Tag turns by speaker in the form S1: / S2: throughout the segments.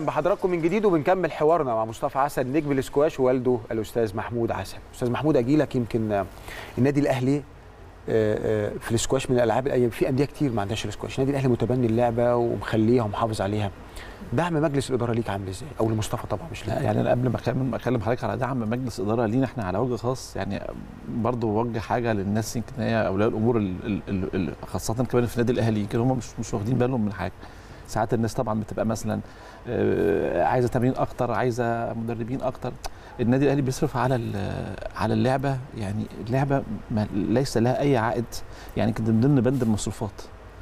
S1: بحضراتكم من جديد وبنكمل حوارنا مع مصطفى عسل نجم الاسكواش ووالده الاستاذ محمود عسل استاذ محمود اجي لك يمكن آه، النادي الاهلي آه، آه، في الاسكواش من الالعاب الايام في انديه كتير ما عندهاش الاسكواش النادي الاهلي متبني اللعبه ومخليها ومحافظ عليها دعم مجلس الاداره ليك عامل ازاي او لمصطفى طبعا مش ليك
S2: يعني انا قبل ما اكلم اكلم حضرتك على دعم مجلس اداره لينا احنا على وجه خاص يعني برضه بوجه حاجه للناس يمكن هي اولياء الامور ال- ال- ال- ال- خاصه كمان في النادي الاهلي يمكن هم مش مش واخدين بالهم من حاجه ساعات الناس طبعا بتبقى مثلا آه، عايزه تمرين اكتر عايزه مدربين اكتر النادي الاهلي بيصرف على ال- على اللعبه يعني اللعبه ما ليس لها اي عائد يعني كده من ضمن بند المصروفات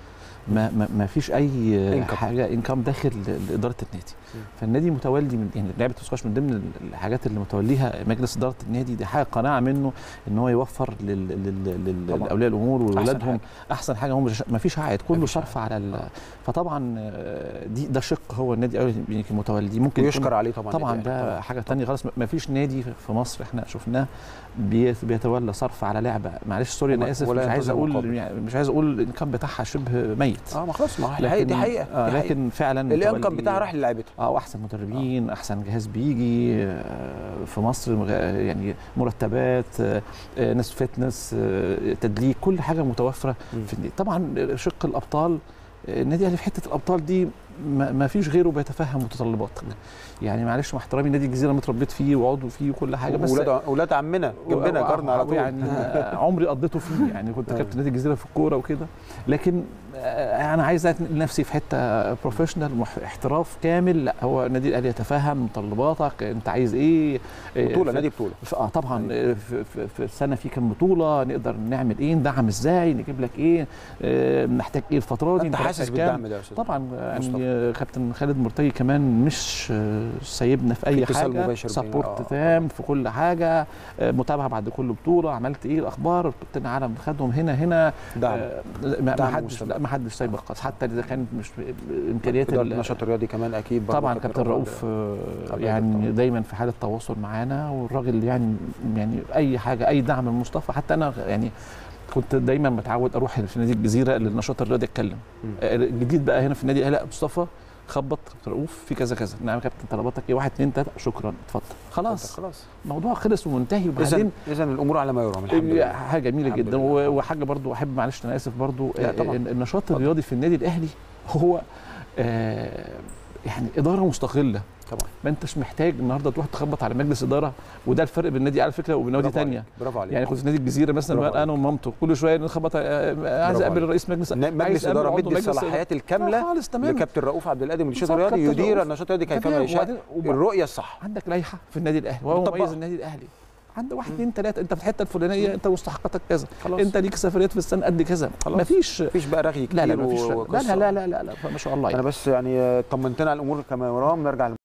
S2: ما ما, ما فيش اي
S1: Income.
S2: حاجه انكم داخل لاداره النادي
S1: م.
S2: فالنادي متولي من يعني لعبه السكواش من ضمن الحاجات اللي متوليها مجلس اداره النادي دي حاجه قناعه منه ان هو يوفر لل- لل- لل-
S1: طبعاً.
S2: لاولياء الامور
S1: أحسن
S2: واولادهم
S1: حاجة.
S2: احسن حاجه هم مش- ما فيش عائد كله
S1: مفيش
S2: صرف على ال- فطبعا آه، دي ده شق هو النادي أوي يمكن متولي ممكن يكون-
S1: ويشكر عليه طبعا
S2: طبعا
S1: النادي الأهلي.
S2: ده حاجه تانية خالص ما فيش نادي في مصر احنا شفناه بي- بيتولى صرف على لعبه معلش سوري
S1: وما-
S2: انا اسف
S1: ولا
S2: مش عايز
S1: ينتظر
S2: اقول
S1: مقابل.
S2: يعني مش عايز اقول الانكم بتاعها شبه ميت
S1: اه ما خلاص ما هو الحقيقة- دي حقيقه
S2: آه
S1: دي حقيقة.
S2: لكن فعلا
S1: الانكم
S2: متولي-
S1: بتاعها راح للعيبته
S2: اه واحسن مدربين احسن جهاز بيجي آه، في مصر مغ- يعني مرتبات آه، آه، ناس فتنس آه، تدليك كل حاجه متوفره
S1: مم.
S2: في النادي طبعا شق الابطال آه، النادي الاهلي في حته الابطال دي ما ما فيش غيره بيتفهم متطلباتك يعني معلش مع احترامي نادي الجزيره اللي اتربيت فيه وعضو فيه وكل حاجه بس
S1: اولاد اولاد عمنا جنبنا
S2: و-
S1: جارنا على طول
S2: يعني آه، عمري قضيته فيه يعني كنت كابتن نادي الجزيره في الكوره وكده لكن آه، انا عايز أتنقل نفسي في حته بروفيشنال احتراف كامل لا هو النادي الاهلي يتفهم متطلباتك انت عايز ايه آه،
S1: بطوله
S2: في-
S1: نادي بطوله
S2: ف- اه طبعا آه، في, في, في السنه في كام بطوله نقدر نعمل ايه ندعم ازاي نجيب لك ايه آه، محتاج ايه الفتره دي
S1: انت
S2: محتاج
S1: حاسس
S2: كام؟
S1: بالدعم ده يا استاذ
S2: طبعا يعني
S1: مصطفى.
S2: آه، كابتن خالد مرتجي كمان مش آه، سايبنا في اي
S1: اتصال
S2: حاجه
S1: مباشر بينا.
S2: سبورت
S1: آه.
S2: تام في كل حاجه آه، متابعه بعد كل بطوله عملت ايه الاخبار كابتن العالم خدهم هنا هنا
S1: دعم
S2: آه، لا، ما
S1: دعم
S2: ما حدش
S1: مستمر.
S2: لا ما حدش سايبك خالص حتى اذا كانت مش امكانيات
S1: إدارة
S2: ال-
S1: النشاط الرياضي كمان اكيد برضه
S2: طبعا كابتن رؤوف آه،
S1: عبد
S2: يعني
S1: الطبعا.
S2: دايما في حاله تواصل معانا والراجل يعني يعني اي حاجه اي دعم من مصطفى حتى انا يعني كنت دايما متعود اروح في نادي الجزيره للنشاط الرياضي اتكلم
S1: مم.
S2: آه، الجديد بقى هنا في النادي لا مصطفى خبط كابتن رؤوف في كذا كذا نعم يا كابتن طلباتك ايه واحد اثنين ثلاثه شكرا اتفضل خلاص
S1: خلاص
S2: الموضوع خلص ومنتهي
S1: اذا
S2: وبعدين
S1: اذا الامور على ما يرام الحمد لله
S2: حاجه جميله
S1: الحمد
S2: جدا
S1: لله.
S2: و- وحاجه برضو احب معلش انا اسف برضو
S1: لا
S2: آه،
S1: طبعاً.
S2: إن النشاط الرياضي في النادي الاهلي هو آه، يعني اداره مستقله
S1: طبعا
S2: ما انتش محتاج النهارده تروح تخبط على مجلس اداره وده الفرق بين النادي على فكره وبين نوادي
S1: برافو
S2: ثانيه
S1: عليك، برافو عليك
S2: يعني كنت في نادي الجزيره
S1: برافو
S2: مثلا انا ومامته كل شويه نخبط آه، آه، عايز
S1: برافو
S2: اقابل
S1: عليك.
S2: رئيس مجلس
S1: ن-
S2: عايز
S1: مجلس
S2: أقابل
S1: اداره
S2: عضو
S1: مدي
S2: مجلس
S1: الصلاحيات
S2: آه،
S1: الكامله
S2: خالص تمام
S1: لكابتن رؤوف عبد القادر النشاط
S2: بالظبط،
S1: الرياضي
S2: كابتن
S1: يدير
S2: رؤوف.
S1: النشاط الرياضي كيفما
S2: تمام،
S1: يشاء
S2: وبعدين- وب-
S1: الرؤيه الصح
S2: عندك لائحه في النادي الاهلي وهو
S1: مطبقة.
S2: مميز النادي الاهلي عندك واحد اثنين ثلاثه انت في الحته الفلانيه انت مستحقاتك كذا
S1: خلاص
S2: انت ليك سفريات في السنه قد كذا
S1: خلاص.
S2: مفيش
S1: مفيش بقى رغي كتير
S2: لا لا مفيش لا
S1: وقصة.
S2: لا لا لا لا, لا ما شاء الله
S1: انا
S2: يعني.
S1: بس يعني طمنتنا على الامور كما يرام نرجع